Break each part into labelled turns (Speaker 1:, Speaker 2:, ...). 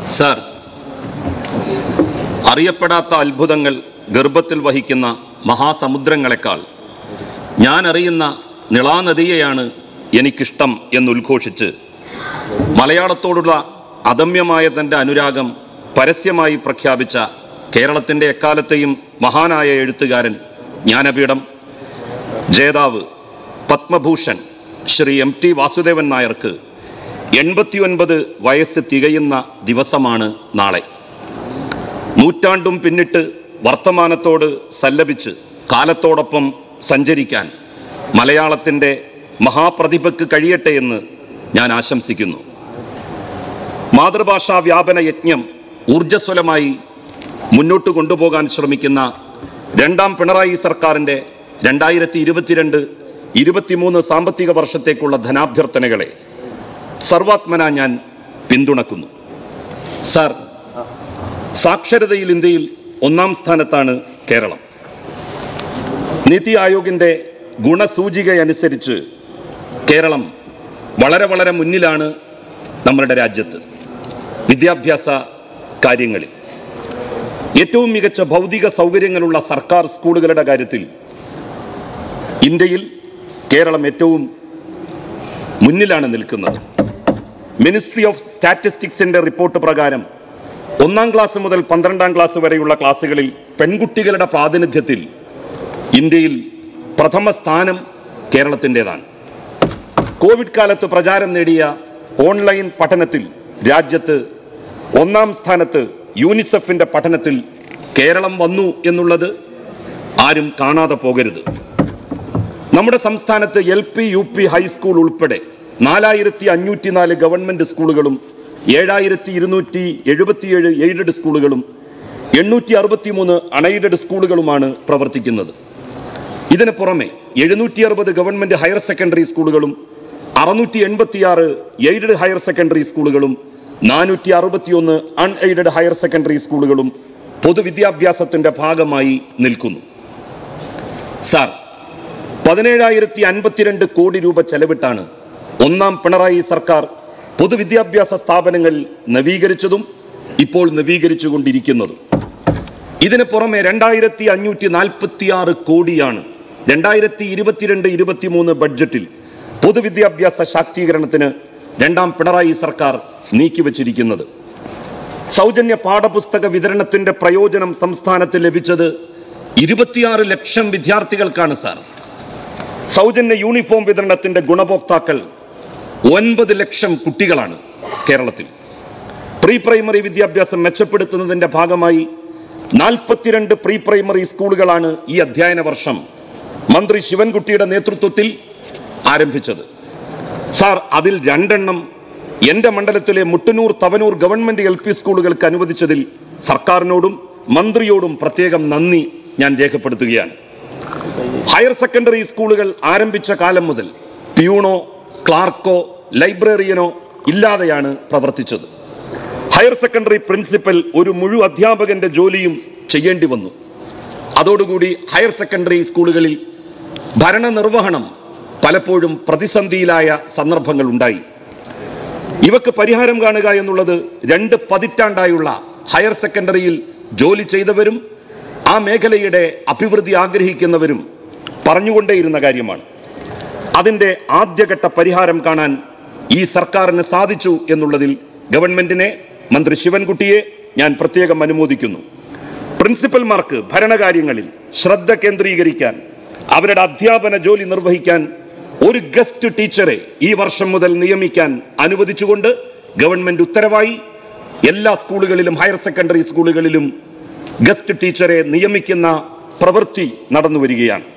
Speaker 1: Sir അറിയപ്പെടാത്ത അത്ഭുതങ്ങൾ ഗർഭത്തിൽ വഹിക്കുന്ന മഹാസമുദ്രങ്ങളെക്കാൾ ഞാൻ അറിയുന്ന നിളാനദിയെയാണ് എനിക്കിഷ്ടം എന്നുദ്ഘോഷിച്ച് മലയാളത്തോടുള്ള അദമ്യമായ തൻ്റെ അനുരാഗം പരസ്യമായി പ്രഖ്യാപിച്ച കേരളത്തിൻ്റെ എക്കാലത്തെയും മഹാനായ എഴുത്തുകാരൻ ജ്ഞാനപീഠം ജേതാവ് പത്മഭൂഷൺ ശ്രീ എം ടി വാസുദേവൻ നായർക്ക് എൺപത്തിയൊൻപത് വയസ്സ് തികയുന്ന ദിവസമാണ് നാളെ നൂറ്റാണ്ടും പിന്നിട്ട് വർത്തമാനത്തോട് സല്ലപിച്ച് കാലത്തോടൊപ്പം സഞ്ചരിക്കാൻ മലയാളത്തിൻ്റെ മഹാപ്രതിഭയ്ക്ക് കഴിയട്ടെ എന്ന് ഞാൻ ആശംസിക്കുന്നു മാതൃഭാഷാ വ്യാപന യജ്ഞം ഊർജ്ജസ്വലമായി മുന്നോട്ട് കൊണ്ടുപോകാൻ ശ്രമിക്കുന്ന രണ്ടാം പിണറായി സർക്കാരിൻ്റെ രണ്ടായിരത്തി ഇരുപത്തിരണ്ട് ഇരുപത്തിമൂന്ന് സാമ്പത്തിക വർഷത്തേക്കുള്ള ധനാഭ്യർത്ഥനകളെ സർവാത്മന ഞാൻ പിന്തുണക്കുന്നു സാർ സാക്ഷരതയിൽ ഇന്ത്യയിൽ ഒന്നാം സ്ഥാനത്താണ് കേരളം നീതി ആയോഗിൻ്റെ ഗുണസൂചികയനുസരിച്ച് കേരളം വളരെ വളരെ മുന്നിലാണ് നമ്മളുടെ രാജ്യത്ത് വിദ്യാഭ്യാസ കാര്യങ്ങളിൽ ഏറ്റവും മികച്ച ഭൗതിക സൗകര്യങ്ങളുള്ള സർക്കാർ സ്കൂളുകളുടെ കാര്യത്തിൽ ഇന്ത്യയിൽ കേരളം ഏറ്റവും മുന്നിലാണ് നിൽക്കുന്നത് മിനിസ്ട്രി ഓഫ് സ്റ്റാറ്റിസ്റ്റിക്സിന്റെ റിപ്പോർട്ട് പ്രകാരം ഒന്നാം ക്ലാസ് മുതൽ പന്ത്രണ്ടാം ക്ലാസ് വരെയുള്ള ക്ലാസ്സുകളിൽ പെൺകുട്ടികളുടെ പ്രാതിനിധ്യത്തിൽ ഇന്ത്യയിൽ പ്രഥമ സ്ഥാനം കേരളത്തിൻ്റെതാണ് കോവിഡ് കാലത്ത് പ്രചാരം നേടിയ ഓൺലൈൻ പഠനത്തിൽ രാജ്യത്ത് ഒന്നാം സ്ഥാനത്ത് യൂനിസെഫിന്റെ പഠനത്തിൽ കേരളം വന്നു എന്നുള്ളത് ആരും കാണാതെ പോകരുത് നമ്മുടെ സംസ്ഥാനത്ത് L P U P high school ഉൾപ്പെടെ നാലായിരത്തി അഞ്ഞൂറ്റി നാല് ഗവൺമെന്റ് സ്കൂളുകളും ഏഴായിരത്തി ഇരുന്നൂറ്റി എഴുപത്തിയേഴ് എയ്ഡഡ് സ്കൂളുകളും എണ്ണൂറ്റി അറുപത്തി മൂന്ന് അൺഎയ്ഡഡ് സ്കൂളുകളുമാണ് പ്രവർത്തിക്കുന്നത് ഇതിന് പുറമെ എഴുന്നൂറ്റി അറുപത് ഗവൺമെന്റ് ഹയർ സെക്കൻഡറി സ്കൂളുകളും അറുന്നൂറ്റി എൺപത്തിയാറ് എയ്ഡഡ് ഹയർ സെക്കൻഡറി സ്കൂളുകളും നാനൂറ്റി അറുപത്തിയൊന്ന് അൺഎയ്ഡഡ് ഹയർ സെക്കൻഡറി സ്കൂളുകളും പൊതുവിദ്യാഭ്യാസത്തിന്റെ ഭാഗമായി നിൽക്കുന്നു സാർ പതിനേഴായിരത്തി അൻപത്തിരണ്ട് കോടി രൂപ ചെലവിട്ടാണ് ഒന്നാം പിണറായി സർക്കാർ പൊതുവിദ്യാഭ്യാസ സ്ഥാപനങ്ങൾ നവീകരിച്ചതും ഇപ്പോൾ നവീകരിച്ചുകൊണ്ടിരിക്കുന്നതും ഇതിന് പുറമെ രണ്ടായിരത്തി അഞ്ഞൂറ്റി നാൽപ്പത്തി ആറ് കോടിയാണ് രണ്ടായിരത്തി ഇരുപത്തിരണ്ട് ഇരുപത്തിമൂന്ന് ബഡ്ജറ്റിൽ പൊതുവിദ്യാഭ്യാസ ശാക്തീകരണത്തിന് രണ്ടാം പിണറായി സർക്കാർ നീക്കിവച്ചിരിക്കുന്നത് സൗജന്യ പാഠപുസ്തക വിതരണത്തിന്റെ പ്രയോജനം സംസ്ഥാനത്ത് ലഭിച്ചത് ഇരുപത്തിയാറ് ലക്ഷം വിദ്യാർത്ഥികൾക്കാണ് സാർ സൗജന്യ യൂണിഫോം വിതരണത്തിന്റെ ഗുണഭോക്താക്കൾ ഒൻപത് ലക്ഷം കുട്ടികളാണ് കേരളത്തിൽ പ്രീ പ്രൈമറി വിദ്യാഭ്യാസം മെച്ചപ്പെടുത്തുന്നതിന്റെ ഭാഗമായി നാൽപ്പത്തിരണ്ട് പ്രീ പ്രൈമറി സ്കൂളുകളാണ് ഈ അധ്യയന വർഷം മന്ത്രി ശിവൻകുട്ടിയുടെ നേതൃത്വത്തിൽ ആരംഭിച്ചത് സാർ അതിൽ രണ്ടെണ്ണം എന്റെ മണ്ഡലത്തിലെ Muttannur Thavanur government L P സ്കൂളുകൾക്ക് അനുവദിച്ചതിൽ സർക്കാരിനോടും മന്ത്രിയോടും പ്രത്യേകം നന്ദി ഞാൻ രേഖപ്പെടുത്തുകയാണ് ഹയർ സെക്കൻഡറി സ്കൂളുകൾ ആരംഭിച്ച കാലം മുതൽ പ്യൂണോ ക്ലാർക്കോ ലൈബ്രറിയനോ ഇല്ലാതെയാണ് പ്രവർത്തിച്ചത് ഹയർ സെക്കൻഡറി പ്രിൻസിപ്പൽ ഒരു മുഴു അധ്യാപകന്റെ ജോലിയും ചെയ്യേണ്ടി വന്നു അതോടുകൂടി ഹയർ സെക്കൻഡറി സ്കൂളുകളിൽ ഭരണനിർവഹണം പലപ്പോഴും പ്രതിസന്ധിയിലായ സന്ദർഭങ്ങൾ ഉണ്ടായി ഇവക്ക് പരിഹാരം കാണുക എന്നുള്ളത് രണ്ട് പതിറ്റാണ്ടായുള്ള ഹയർ സെക്കൻഡറിയിൽ ജോലി ചെയ്തവരും ആ മേഖലയുടെ അഭിവൃദ്ധി ആഗ്രഹിക്കുന്നവരും പറഞ്ഞുകൊണ്ടേയിരുന്ന കാര്യമാണ് അതിന്റെ ആദ്യഘട്ട പരിഹാരം കാണാൻ ഈ സർക്കാരിന് സാധിച്ചു എന്നുള്ളതിൽ ഗവൺമെന്റിനെ മന്ത്രി ശിവൻകുട്ടിയെ ഞാൻ പ്രത്യേകം അനുമോദിക്കുന്നു പ്രിൻസിപ്പൽമാർക്ക് ഭരണകാര്യങ്ങളിൽ ശ്രദ്ധ കേന്ദ്രീകരിക്കാൻ അവരുടെ അധ്യാപന ജോലി നിർവഹിക്കാൻ ഒരു ഗസ്റ്റ് ടീച്ചറെ ഈ വർഷം മുതൽ നിയമിക്കാൻ അനുവദിച്ചുകൊണ്ട് ഗവൺമെന്റ് ഉത്തരവായി എല്ലാ സ്കൂളുകളിലും ഹയർ സെക്കൻഡറി സ്കൂളുകളിലും ഗസ്റ്റ് ടീച്ചറെ നിയമിക്കുന്ന പ്രവൃത്തി നടന്നു വരികയാണ്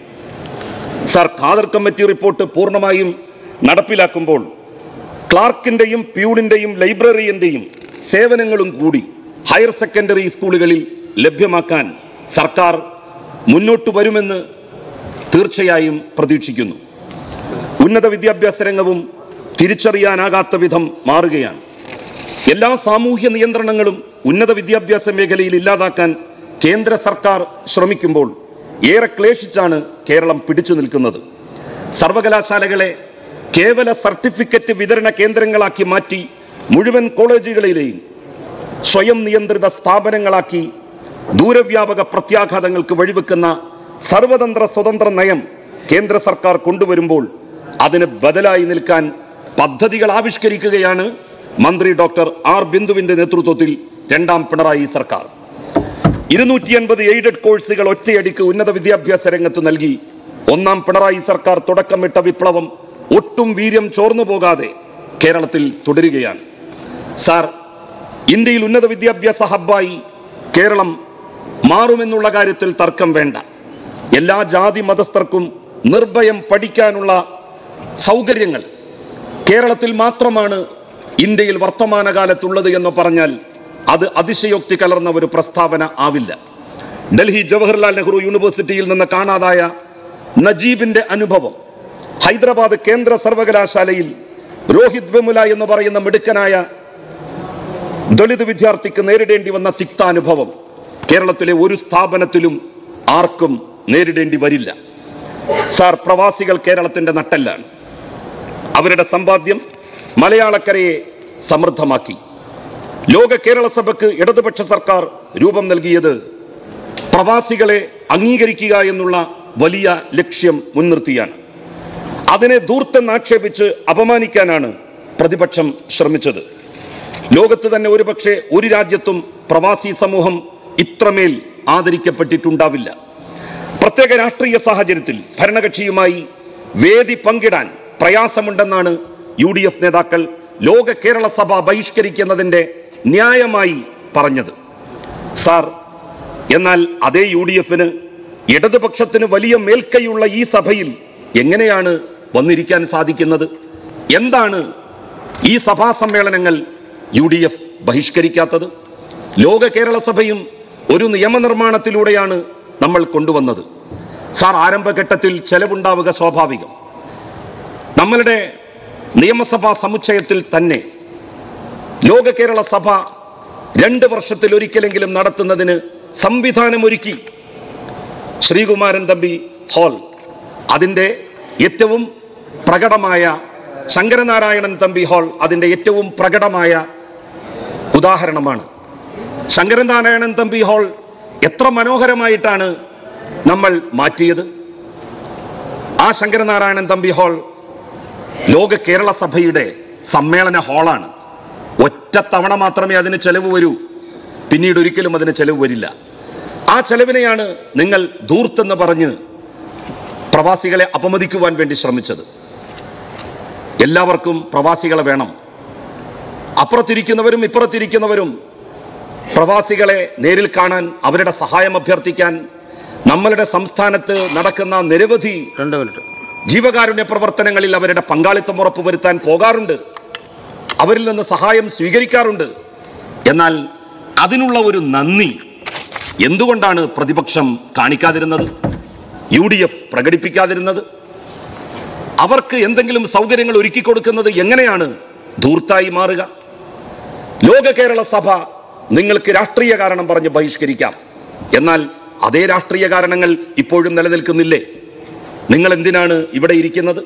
Speaker 1: സാർ ഖാദർ കമ്മിറ്റി റിപ്പോർട്ട് പൂർണ്ണമായും നടപ്പിലാക്കുമ്പോൾ ക്ലാർക്കിന്റെയും പ്യൂണിന്റെയും ലൈബ്രറിയന്റെയും സേവനങ്ങളും കൂടി ഹയർ സെക്കൻഡറി സ്കൂളുകളിൽ ലഭ്യമാക്കാൻ സർക്കാർ മുന്നോട്ട് വരുമെന്ന് തീർച്ചയായും പ്രതീക്ഷിക്കുന്നു ഉന്നത വിദ്യാഭ്യാസ രംഗവും തിരിച്ചറിയാനാകാത്ത വിധം മാറുകയാണ് എല്ലാ സാമൂഹ്യ നിയന്ത്രണങ്ങളും ഉന്നത വിദ്യാഭ്യാസ മേഖലയിൽ ഇല്ലാതാക്കാൻ കേന്ദ്ര സർക്കാർ ശ്രമിക്കുമ്പോൾ ഏറെ ക്ലേശിച്ചാണ് കേരളം പിടിച്ചു നിൽക്കുന്നത് സർവകലാശാലകളെ കേവല സർട്ടിഫിക്കറ്റ് വിതരണ കേന്ദ്രങ്ങളാക്കി മാറ്റി മുഴുവൻ കോളേജുകളിലെയും സ്വയം നിയന്ത്രിത സ്ഥാപനങ്ങളാക്കി ദൂരവ്യാപക പ്രത്യാഘാതങ്ങൾക്ക് വഴിവെക്കുന്ന സർവതന്ത്ര സ്വതന്ത്ര നയം കേന്ദ്ര സർക്കാർ കൊണ്ടുവരുമ്പോൾ അതിന് ബദലായി നിൽക്കാൻ പദ്ധതികൾ ആവിഷ്കരിക്കുകയാണ് മന്ത്രി ഡോക്ടർ ആർ ബിന്ദുവിന്റെ നേതൃത്വത്തിൽ രണ്ടാം പിണറായി സർക്കാർ ഇരുന്നൂറ്റി അൻപത് എയ്ഡഡ് കോഴ്സുകൾ ഒറ്റയടിക്ക് ഉന്നത വിദ്യാഭ്യാസ രംഗത്ത് നൽകി ഒന്നാം പിണറായി സർക്കാർ തുടക്കമിട്ട വിപ്ലവം ഒട്ടും വീര്യം ചോർന്നു പോകാതെ കേരളത്തിൽ തുടരുകയാണ് സാർ ഇന്ത്യയിൽ ഉന്നത വിദ്യാഭ്യാസ ഹബ്ബായി കേരളം മാറുമെന്നുള്ള കാര്യത്തിൽ തർക്കം വേണ്ട എല്ലാ ജാതി മതസ്ഥർക്കും നിർഭയം പഠിക്കാനുള്ള സൗകര്യങ്ങൾ കേരളത്തിൽ മാത്രമാണ് ഇന്ത്യയിൽ വർത്തമാനകാലത്തുള്ളത് എന്ന് പറഞ്ഞാൽ അത് അതിശയോക്തി കലർന്ന ഒരു പ്രസ്താവന ആവില്ല ഡൽഹി ജവഹർലാൽ നെഹ്റു യൂണിവേഴ്സിറ്റിയിൽ നിന്ന് കാണാതായ നജീബിന്റെ അനുഭവം ഹൈദരാബാദ് കേന്ദ്ര സർവകലാശാലയിൽ രോഹിത് വെമുല എന്ന് പറയുന്ന മിടുക്കനായ ദളിത് വിദ്യാർത്ഥിക്ക് നേരിടേണ്ടി വന്ന തിക്താനുഭവം കേരളത്തിലെ ഒരു സ്ഥാപനത്തിലും ആർക്കും നേരിടേണ്ടി വരില്ല സാർ പ്രവാസികൾ കേരളത്തിന്റെ നട്ടെല്ലാണ് അവരുടെ സമ്പാദ്യം മലയാളക്കരയെ സമൃദ്ധമാക്കി ലോക കേരള സഭയ്ക്ക് ഇടതുപക്ഷ സർക്കാർ രൂപം നൽകിയത് പ്രവാസികളെ അംഗീകരിക്കുക എന്നുള്ള വലിയ ലക്ഷ്യം മുൻനിർത്തിയാണ് അതിനെ ദൂർത്തെന്ന് ആക്ഷേപിച്ച് അപമാനിക്കാനാണ് പ്രതിപക്ഷം ശ്രമിച്ചത് ലോകത്ത് തന്നെ ഒരുപക്ഷെ ഒരു രാജ്യത്തും പ്രവാസി സമൂഹം ഇത്രമേൽ ആദരിക്കപ്പെട്ടിട്ടുണ്ടാവില്ല പ്രത്യേക രാഷ്ട്രീയ സാഹചര്യത്തിൽ ഭരണകക്ഷിയുമായി വേദി പങ്കിടാൻ പ്രയാസമുണ്ടെന്നാണ് യു ഡി എഫ് നേതാക്കൾ ലോക കേരള സഭ ബഹിഷ്കരിക്കുന്നതിന്റെ ന്യായമായി പറഞ്ഞത് സാർ എന്നാൽ അതേ യു ഡി എഫിന് ഇടതുപക്ഷത്തിന് വലിയ മേൽക്കൈയുള്ള ഈ സഭയിൽ എങ്ങനെയാണ് വന്നിരിക്കാൻ സാധിക്കുന്നത് എന്താണ് ഈ സഭാ സമ്മേളനങ്ങൾ യു ഡി എഫ് ബഹിഷ്കരിക്കാത്തത് ലോക കേരള സഭയും ഒരു നിയമനിർമ്മാണത്തിലൂടെയാണ് നമ്മൾ കൊണ്ടുവന്നത് സാർ ആരംഭഘട്ടത്തിൽ ചെലവുണ്ടാവുക സ്വാഭാവികം നമ്മളുടെ നിയമസഭാ സമുച്ചയത്തിൽ തന്നെ ലോക കേരള സഭ രണ്ട് വർഷത്തിൽ ഒരിക്കലെങ്കിലും നടത്തുന്നതിന് സംവിധാനമൊരുക്കി ശ്രീകുമാരൻ തമ്പി ഹാൾ അതിൻ്റെ ഏറ്റവും പ്രകടമായ ശങ്കരനാരായണൻ തമ്പി ഹാൾ അതിൻ്റെ ഏറ്റവും പ്രകടമായ ഉദാഹരണമാണ് ശങ്കരനാരായണൻ തമ്പി ഹാൾ എത്ര മനോഹരമായിട്ടാണ് നമ്മൾ മാറ്റിയത് ആ ശങ്കരനാരായണൻ തമ്പി ഹാൾ ലോക കേരള സഭയുടെ സമ്മേളന ഹാളാണ് ഒറ്റ തവണ മാത്രമേ അതിന് ചെലവ് വരൂ പിന്നീട് ഒരിക്കലും അതിന് ചെലവ് വരില്ല ആ ചെലവിനെയാണ് നിങ്ങൾ ധൂർത്തെന്ന് പറഞ്ഞ് പ്രവാസികളെ അപമതിക്കുവാൻ വേണ്ടി ശ്രമിച്ചത് എല്ലാവർക്കും പ്രവാസികളെ വേണം അപ്പുറത്തിരിക്കുന്നവരും ഇപ്പുറത്തിരിക്കുന്നവരും പ്രവാസികളെ നേരിൽ കാണാൻ അവരുടെ സഹായം അഭ്യർത്ഥിക്കാൻ നമ്മളുടെ സംസ്ഥാനത്ത് നടക്കുന്ന നിരവധി
Speaker 2: രണ്ട് മിനിറ്റ്
Speaker 1: ജീവകാരുണ്യ പ്രവർത്തനങ്ങളിൽ അവരുടെ പങ്കാളിത്തം ഉറപ്പുവരുത്താൻ പോകാറുണ്ട് അവരിൽ നിന്ന് സഹായം സ്വീകരിക്കാറുണ്ട് എന്നാൽ അതിനുള്ള ഒരു നന്ദി എന്തുകൊണ്ടാണ് പ്രതിപക്ഷം കാണിക്കാതിരുന്നത് യു ഡി എഫ് പ്രകടിപ്പിക്കാതിരുന്നത് അവർക്ക് എന്തെങ്കിലും സൗകര്യങ്ങൾ ഒരുക്കി കൊടുക്കുന്നത് എങ്ങനെയാണ് ധൂർത്തായി മാറുക ലോക കേരള സഭ നിങ്ങൾക്ക് രാഷ്ട്രീയ കാരണം പറഞ്ഞ് ബഹിഷ്കരിക്കാം എന്നാൽ അതേ രാഷ്ട്രീയ കാരണങ്ങൾ ഇപ്പോഴും നിലനിൽക്കുന്നില്ലേ നിങ്ങൾ എന്തിനാണ് ഇവിടെ ഇരിക്കുന്നത്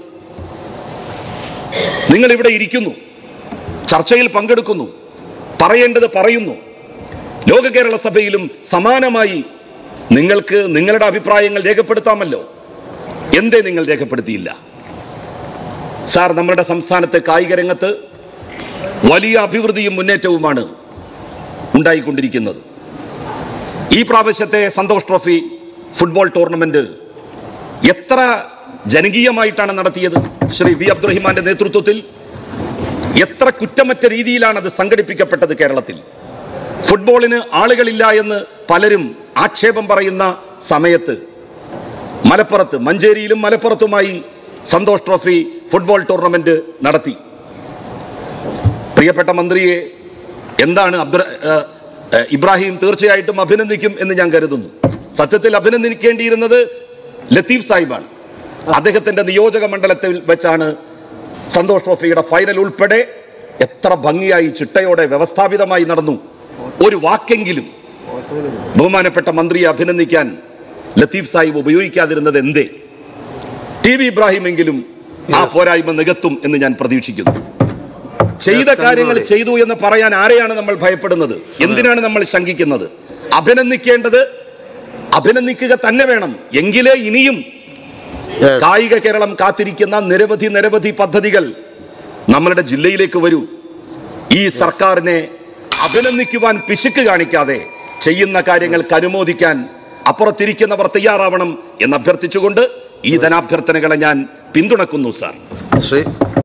Speaker 1: നിങ്ങൾ ഇവിടെ ഇരിക്കുന്നു ചർച്ചയിൽ പങ്കെടുക്കുന്നു പറയേണ്ടത് പറയുന്നു ലോക കേരള സഭയിലും സമാനമായി നിങ്ങൾക്ക് നിങ്ങളുടെ അഭിപ്രായങ്ങൾ രേഖപ്പെടുത്താമല്ലോ എന്തേ നിങ്ങൾ രേഖപ്പെടുത്തിയില്ല സാർ നമ്മുടെ സംസ്ഥാനത്തെ കായിക രംഗത്ത് വലിയ അഭിവൃദ്ധിയും മുന്നേറ്റവുമാണ് ഉണ്ടായിക്കൊണ്ടിരിക്കുന്നത് ഈ പ്രാവശ്യത്തെ സന്തോഷ് ട്രോഫി ഫുട്ബോൾ ടൂർണമെന്റ് എത്ര ജനകീയമായിട്ടാണ് നടത്തിയത് ശ്രീ വി അബ്ദുറഹിമാന്റെ നേതൃത്വത്തിൽ എത്ര കുറ്റമറ്റ രീതിയിലാണ് അത് സംഘടിപ്പിക്കപ്പെട്ടത് കേരളത്തിൽ ഫുട്ബോളിന് ആളുകളില്ല എന്ന് പലരും ആക്ഷേപം പറയുന്ന സമയത്ത് മലപ്പുറത്ത് മഞ്ചേരിയിലും മലപ്പുറത്തുമായി സന്തോഷ് ട്രോഫി ഫുട്ബോൾ ടൂർണമെന്റ് നടത്തി പ്രിയപ്പെട്ട മന്ത്രിയെ എന്താണ് അബ്ദുറ ഏഹ്, ഏഹ്, ഇബ്രാഹിം തീർച്ചയായിട്ടും അഭിനന്ദിക്കും എന്ന് ഞാൻ കരുതുന്നു സത്യത്തിൽ അഭിനന്ദിക്കേണ്ടിയിരുന്നത് ലത്തീഫ് സാഹിബാണ് അദ്ദേഹത്തിന്റെ നിയോജക മണ്ഡലത്തിൽ വെച്ചാണ് സന്തോഷ് ട്രോഫിയുടെ ഫൈനൽ ഉൾപ്പെടെ എത്ര ഭംഗിയായി ചിട്ടയോടെ വ്യവസ്ഥാപിതമായി നടന്നു ഒരു വാക്കെങ്കിലും ബഹുമാനപ്പെട്ട മന്ത്രിയെ അഭിനന്ദിക്കാൻ ലത്തീഫ് സാഹിബ് ഉപയോഗിക്കാതിരുന്നത് എന്തേ ടി വി ഇബ്രാഹിമെങ്കിലും ആ പോരായ്മ നികത്തും എന്ന് ഞാൻ പ്രതീക്ഷിക്കുന്നു ചെയ്ത
Speaker 2: Yes,
Speaker 1: കാര്യങ്ങൾ
Speaker 2: conclude.
Speaker 1: ചെയ്തു എന്ന് പറയാൻ ആരെയാണ് നമ്മൾ ഭയപ്പെടുന്നത് എന്തിനാണ് നമ്മൾ ശങ്കിക്കുന്നത് അഭിനന്ദിക്കേണ്ടത് അഭിനന്ദിക്കുക തന്നെ വേണം എങ്കിലേ ഇനിയും
Speaker 2: Yes.
Speaker 1: കായിക കേരളം കാത്തിരിക്കുന്ന നിരവധി നിരവധി പദ്ധതികൾ നമ്മളുടെ ജില്ലയിലേക്ക് വരൂ ഈ സർക്കാരിനെ അഭിനന്ദിക്കുവാൻ പിശുക്ക് കാണിക്കാതെ ചെയ്യുന്ന കാര്യങ്ങൾക്ക് അനുമോദിക്കാൻ അപ്പുറത്തിരിക്കുന്നവർ തയ്യാറാവണം എന്ന് അഭ്യർത്ഥിച്ചുകൊണ്ട് ഈ ധനാഭ്യർത്ഥനകളെ ഞാൻ പിന്തുണക്കുന്നു സാർ
Speaker 2: ശ്രീ